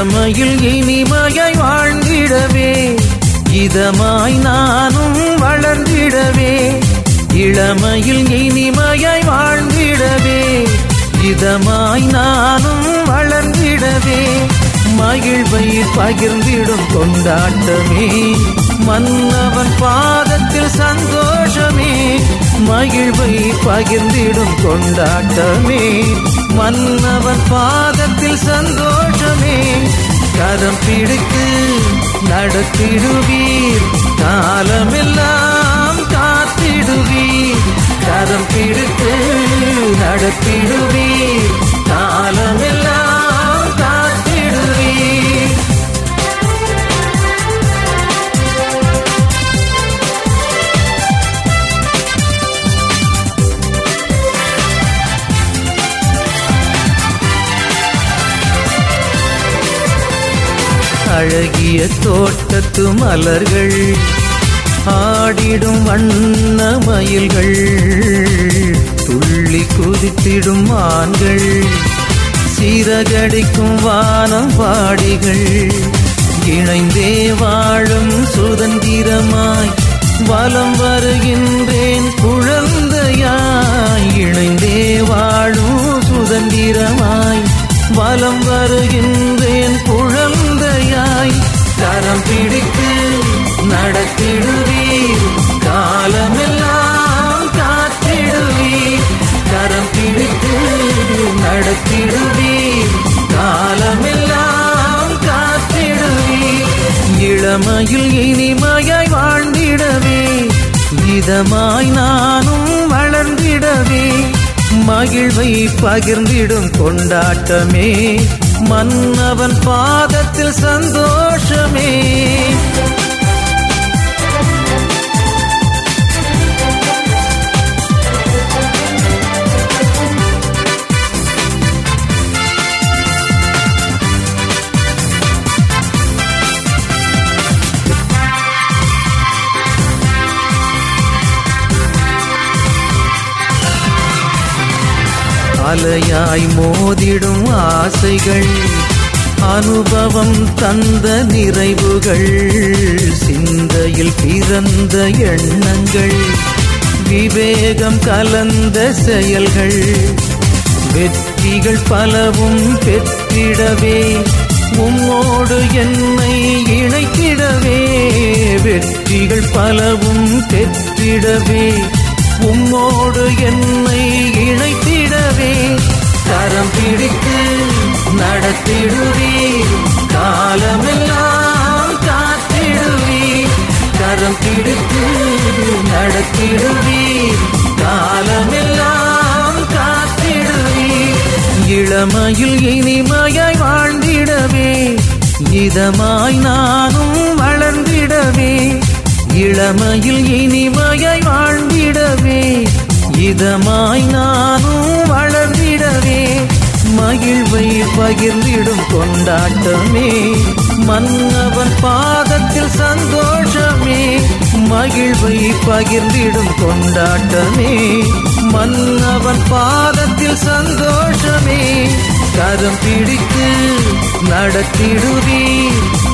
இளமையில் இனிமையாய் வாழ்ந்திடவே இதமாய் நானும் வளர்ந்திடவே இளமையில் இனிமையாய் வாழ்ந்திடவே இதமாய் நானும் வளர்ந்திடவே மகிழ்வை பகிர்ந்திடும் கொண்டாட்டமே மன்னவன் பாதத்தில் சந்தோஷமே மகிழ்வை பகிர்ந்திடும் கொண்டாட்டமே மன்னவன் பாதத்தில் சந்தோஷமே கரம் பிடித்து நடத்திடுவீர் காலமெல்லாம் காத்திடுவீர் கரம் பிடித்து நடத்திடுவீர் காலமெல்லாம் காத்திடுவீர் அழகிய தோட்டத்து மலர்கள் ஆடிடும் வண்ண மயில்கள் துள்ளி குதித்திடும் மான்கள் சீரகடிக்கும் வானம் பாடிகள் இணைந்தே வாழும் சுதந்திரமாய் வலம் வருகின்றேன் குழந்தையாய் இணைந்தே வாழும் சுதந்திரமாய் வலம் வருகின்றேன் குழந்தையாய் கரம் பிடித்து நடத்திடுவீர் காலமெல்லாம் காத்திடுவீர் கரம் பிடித்து நடத்திடுவீர் காலமெல்லாம் காத்திடுவீர் இளமையில் இனிமையாய் வாழ்ந்திடவே இதமாய் நானும் வளர்ந்திடவே மகிழ்வை பகிர்ந்திடும் கொண்டாட்டமே மன்னவன் பாதத்தில் சந்தோஷமே அலையாய் மோதிடும் ஆசைகள் அனுபவம் தந்த நிறைவுகள் சிந்தையில் பிறந்த எண்ணங்கள் விவேகம் கலந்த செயல்கள் வெற்றிகள் பலவும் பெற்றிடவே உம்மோடு என்னை இணைத்திடவே வெற்றிகள் பலவும் பெற்றிடவே உம்மோடு என்னை இணைத்திடவே கரம் பிடித்து நடத்திடுவீர் காலமெல்லாம் காத்திடுவீர் கரம் பிடித்து நடத்திடுவீர் காலமெல்லாம் காத்திடுவீர் இளமையில் இனிமையாய் வாழ்ந்திடவே இதமாய் நானும் வளர்ந்திடவே இளமையில் இனிமையாய் வாழ்ந்திடவே இதமாய் நானும் வளர்ந்திடவே மகிழ்வை பகிர்ந்திடும் கொண்டாட்டமே மன்னவன் பாதத்தில் சந்தோஷமே மகிழ்வை பகிர்ந்திடும் கொண்டாட்டமே மன்னவன் பாதத்தில் சந்தோஷமே கரம் பிடித்து நடத்திடுவீர்